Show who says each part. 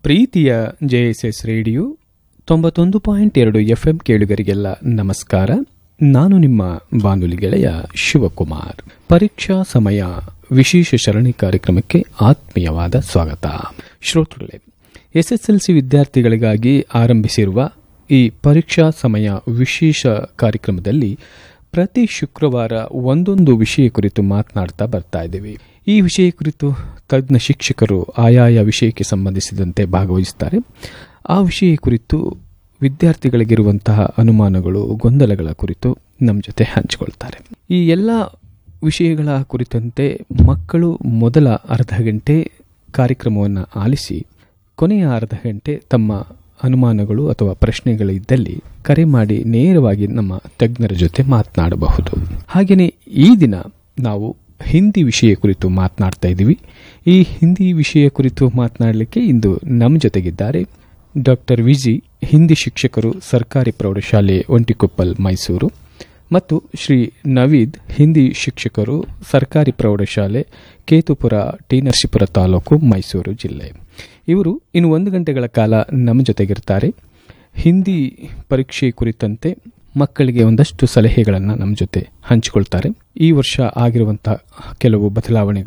Speaker 1: ಪ್ರೀತಿಯ JSS radio ತೊಂಬತ್ತೊಂದು point ಎರಡು ಎಫ್ಎಂ ಕೇಳುಗರಿಗೆಲ್ಲ ನಮಸ್ಕಾರ ನಾನು ನಿಮ್ಮ ಬಾನುಲಿ ಗೆಳೆಯ ಶಿವಕುಮಾರ್ ಪರೀಕ್ಷಾ ಸಮಯ ವಿಶೇಷ ಸರಣಿ ಕಾರ್ಯಕ್ರಮಕ್ಕೆ ಆತ್ಮೀಯವಾದ ಸ್ವಾಗತ ಶ್ರೋತೃಗಳೇ ಎಸ್ಎಸ್ಎಲ್ಸಿ ವಿದ್ಯಾರ್ಥಿಗಳಿಗಾಗಿ ಆರಂಭಿಸಿರುವ ಈ ಪರೀಕ್ಷಾ ಸಮಯ ವಿಶೇಷ ಕಾರ್ಯಕ್ರಮದಲ್ಲಿ ಪ್ರತಿ ಶುಕ್ರವಾರ ಒಂದೊಂದು ವಿಷಯ ಕುರಿತು ಮಾತನಾಡ್ತಾ ಬರ್ತಾ ಇದ್ದೀವಿ ಈ ವಿಷಯ ಕುರಿತು ತಜ್ಞ ಶಿಕ್ಷಕರು ಆಯಾಯ ವಿಷಯಕ್ಕೆ ಸಂಬಂಧಿಸಿದಂತೆ ಭಾಗವಹಿಸುತ್ತಾರೆ ಆ ವಿಷಯ ಕುರಿತು ವಿದ್ಯಾರ್ಥಿಗಳಿಗಿರುವಂತಹ ಅನುಮಾನಗಳು ಗೊಂದಲಗಳ ಕುರಿತು ನಮ್ಮ ಜೊತೆ ಹಂಚಿಕೊಳ್ತಾರೆ ಈ ಎಲ್ಲ ವಿಷಯಗಳ ಕುರಿತಂತೆ ಮಕ್ಕಳು ಮೊದಲ ಅರ್ಧ ಗಂಟೆ ಕಾರ್ಯಕ್ರಮವನ್ನು ಆಲಿಸಿ ಕೊನೆಯ ಅರ್ಧ ಗಂಟೆ ತಮ್ಮ ಅನುಮಾನಗಳು ಅಥವಾ ಪ್ರಶ್ನೆಗಳಿದ್ದಲ್ಲಿ ಕರೆ ಮಾಡಿ ನೇರವಾಗಿ ನಮ್ಮ ತಜ್ಞರ ಜೊತೆ ಮಾತನಾಡಬಹುದು ಹಾಗೆಯೇ ಈ ದಿನ ನಾವು ಹಿಂದಿ ವಿಷಯ ಕುರಿತು ಮಾತನಾಡ್ತಾ ಇದ್ದೀವಿ ಈ ಹಿಂದಿ ವಿಷಯ ಕುರಿತು ಮಾತನಾಡಲಿಕ್ಕೆ ಇಂದು ನಮ್ಮ ಜೊತೆಗಿದ್ದಾರೆ ಡಾಕ್ಟರ್ ವಿಜಿ ಹಿಂದಿ ಶಿಕ್ಷಕರು ಸರ್ಕಾರಿ ಪ್ರೌಢಶಾಲೆ ಒಂಟಿಕೊಪ್ಪಲ್ ಮೈಸೂರು ಮತ್ತು ಶ್ರೀ ನವೀದ್ ಹಿಂದಿ ಶಿಕ್ಷಕರು ಸರ್ಕಾರಿ ಪ್ರೌಢಶಾಲೆ ಕೇತುಪುರ ಟಿ ನರಸೀಪುರ ತಾಲೂಕು ಮೈಸೂರು ಜಿಲ್ಲೆ ಇವರು ಇನ್ನು ಒಂದು ಗಂಟೆಗಳ ಕಾಲ ನಮ್ಮ ಜೊತೆಗಿರ್ತಾರೆ ಹಿಂದಿ ಪರೀಕ್ಷೆ ಕುರಿತಂತೆ ಮಕ್ಕಳಿಗೆ ಒಂದಷ್ಟು ಸಲಹೆಗಳನ್ನು ನಮ್ಮ ಜೊತೆ ಹಂಚಿಕೊಳ್ತಾರೆ ಈ ವರ್ಷ ಆಗಿರುವಂತಹ ಕೆಲವು ಬದಲಾವಣೆಗಳು